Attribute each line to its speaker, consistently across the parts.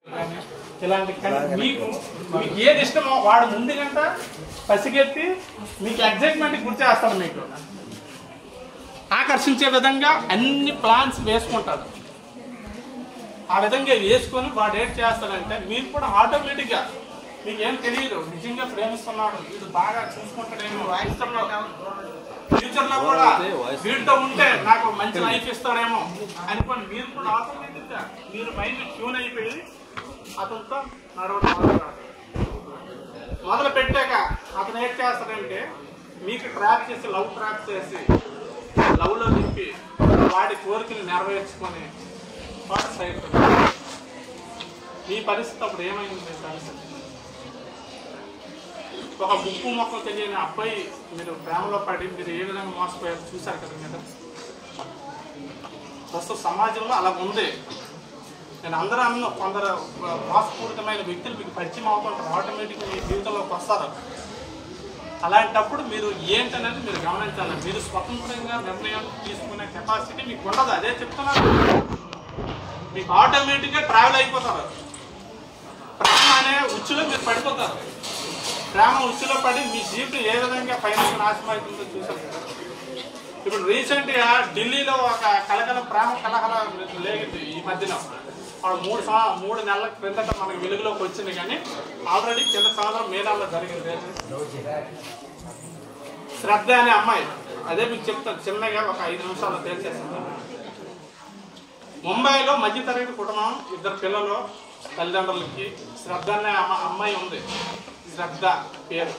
Speaker 1: కానీ ఇలాంటి కానీ మీకు మీకు ఏది ఇష్టమో వాడు ముందు గంట పసిగెత్తి మీకు ఎగ్జైట్మెంట్ గుర్తు చేస్తాడు మీకు ఆకర్షించే విధంగా అన్ని ప్లాన్స్ వేసుకుంటాడు ఆ విధంగా వేసుకొని వాడు ఏం చేస్తాడంటే మీరు కూడా ఆటోమేటిక్గా మీకు ఏం తెలియదు నిజంగా ప్రేమిస్తున్నాడు వీడు బాగా చూసుకుంటాడేమో ఫ్యూచర్లో ఫ్యూచర్ లో కూడా వీడితో ఉంటే నాకు మంచి లైఫ్ ఇస్తాడేమో అనుకోని మీరు కూడా ఆటోమేటిక్గా మీరు మైండ్ ట్యూన్ అయిపోయి అతనితో నడవడం మొదలు మొదలు పెట్టాక అతను ఏం చేస్తాడంటే మీకు ట్రాప్ చేసి లవ్ ట్రాప్ చేసి లవ్లో నింపి వాడి కోరికలు నెరవేర్చుకొని వాడు సైడ్ మీ పరిస్థితి అప్పుడు ఏమైంది మీ పరిస్థితి ఒక ముక్కు మొక్క తెలియని అబ్బాయి మీరు ప్రేమలో పడి మీరు ఏ విధంగా మోసపోయారు చూశారు కదా మీరు ప్రస్తుత సమాజంలో అలా ఉంది నేను అందరూ అన్న కొందరు మోసపూరితమైన వ్యక్తులు మీకు పరిచయం అవుతుంటారు ఆటోమేటిక్గా మీ జీవితంలోకి వస్తారు అలాంటప్పుడు మీరు ఏంటనేది మీరు గమనించాలి మీరు స్వతంత్రంగా నిర్ణయాలు తీసుకునే కెపాసిటీ మీకు ఉండదు అదే చెప్తున్నాను మీకు ఆటోమేటిక్గా ట్రావెల్ అయిపోతారు ప్రేమ అనే ఉచ్చులో మీరు పడిపోతారు ప్రేమ ఉచ్చులో పడి మీ జీవితం ఏ విధంగా పైన నాశనం అవుతుందో చూసారు కదా ఇప్పుడు రీసెంట్ గా ఢిల్లీలో ఒక కలకల ప్రేమ కలకల లేగింది ఈ మధ్యన ఆ మూడు సంవ- మూడు నెలల క్రిందట మనకి వెలుగులోకి వచ్చింది కానీ ఆల్రెడీ కింద సంవత్సరం మే నెలలో జరిగింది శ్రద్ధ అనే అమ్మాయి అదే మీకు చెప్తాను చిన్నగా ఒక ఐదు నిమిషాల్లో తేల్చేస్తాను ముంబైలో మధ్యతరగతి కుటుంబం ఇద్దరు పిల్లలు తల్లిదండ్రులకి శ్రద్ధ అనే అమ్మ- అమ్మాయి ఉంది శ్రద్ధ పేరు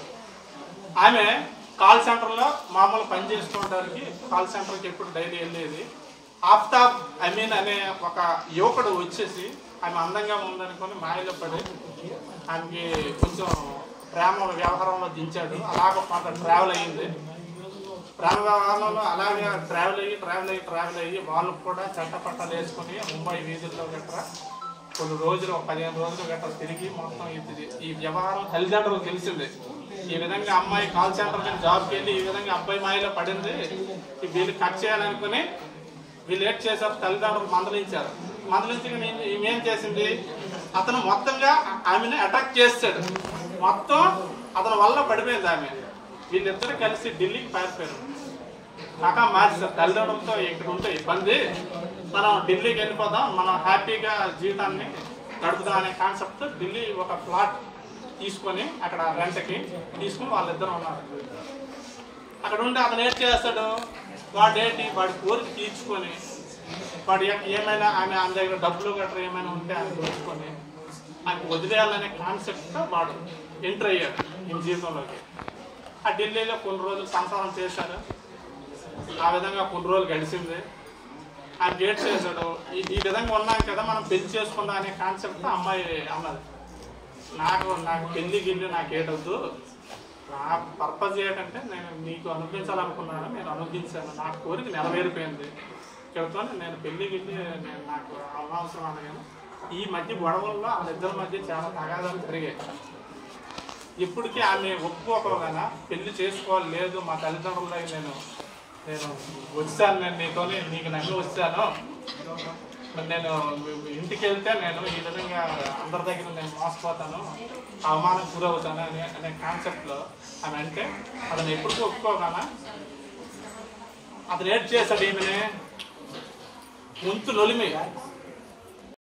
Speaker 1: ఆమె కాల్ సెంటర్లో మామూలు పని చేసుకోవడానికి కాల్ సెంటర్కి ఎప్పుడు డైలీ వెళ్ళేది ఆఫ్తాబ్ అమీన్ అనే ఒక యువకుడు వచ్చేసి ఆమె అందంగా ఉందనుకొని మాయలో పడి ఆమెకి కొంచెం ప్రేమ వ్యవహారంలో దించాడు అలాగ కొంత ట్రావెల్ అయ్యింది ప్రేమ వ్యవహారంలో అలాగే ట్రావెల్ అయ్యి ట్రావెల్ అయ్యి ట్రావెల్ అయ్యి వాళ్ళు కూడా చట్ట పట్టాలు వేసుకొని ముంబై వీధుల్లో గట్రా కొన్ని రోజులు ఒక పదిహేను రోజులు గట్రా తిరిగి మొత్తం ఇది ఈ వ్యవహారం తల్లిదండ్రులకు తెలిసింది ఈ విధంగా అమ్మాయి కాల్ సెంటర్ మీద జాబ్కి వెళ్ళి ఈ విధంగా అబ్బాయి మాయలో పడింది ఈ వీళ్ళు కట్ చేయాలనుకుని వీళ్ళు ఏం చేశారు తల్లిదండ్రులు మందలించారు మందలించి ఏం చేసింది అతను మొత్తంగా ఆమెను అటాక్ చేస్తాడు మొత్తం అతని వల్ల పడిపోయింది ఆమె వీళ్ళిద్దరు కలిసి ఢిల్లీకి పారిపోయారు కాక మార్చారు తల్లిదండ్రులతో ఇక్కడ ఉంటే ఇబ్బంది మనం ఢిల్లీకి వెళ్ళిపోదాం మనం హ్యాపీగా జీవితాన్ని గడుపుదాం అనే కాన్సెప్ట్ ఢిల్లీ ఒక ప్లాట్ తీసుకొని అక్కడ రెంట్కి తీసుకుని వాళ్ళిద్దరు ఉన్నారు అక్కడ ఉండి అతను ఏం చేస్తాడు వాడేంటి వాడి కోరిక తీర్చుకొని వాడి యొక్క ఏమైనా ఆమె ఆమె దగ్గర డబ్బులు గట్రా ఏమైనా ఉంటే ఆయన దోచుకొని ఆయన వదిలేయాలనే కాన్సెప్ట్తో వాడు ఎంటర్ అయ్యాడు ఈ జీవితంలోకి ఆ ఢిల్లీలో కొన్ని రోజులు సంసారం చేశారు ఆ విధంగా కొన్ని రోజులు గడిచింది ఆయన గేట్ చేశాడు ఈ ఈ విధంగా ఉన్నాం కదా మనం పెళ్లి చేసుకుందాం అనే కాన్సెప్ట్ అమ్మాయి అన్నది నాకు నాకు పెళ్లి గిల్లి నాకు ఏటొద్దు నా పర్పస్ ఏంటంటే నేను నీకు అనుభవించాలనుకున్నాను నేను అనుభవించాను నా కోరిక నెరవేరిపోయింది చెబుతాను నేను పెళ్లి గిల్లి నేను నాకు అనవసరం అనగాను ఈ మధ్య గొడవల్లో వాళ్ళిద్దరి మధ్య చాలా తగాదాలు జరిగాయి ఇప్పటికీ ఆమె ఒప్పుకోకపోగా పెళ్లి చేసుకోవాలి లేదు మా తల్లిదండ్రుల దగ్గర నేను నేను వచ్చాను నేను నీతోని నీకు నమ్మి వచ్చాను మరి నేను ఇంటికి వెళ్తే నేను ఈ విధంగా అందరి దగ్గర నేను మోసపోతాను అవమానం గురవుతాను అనే అనే కాన్సెప్ట్లో ఆమె అంటే అతను ఎప్పుడు ఒప్పుకోగానా అతను ఏడ్ చేశాడు ఈమెని ముంతు నొలిమి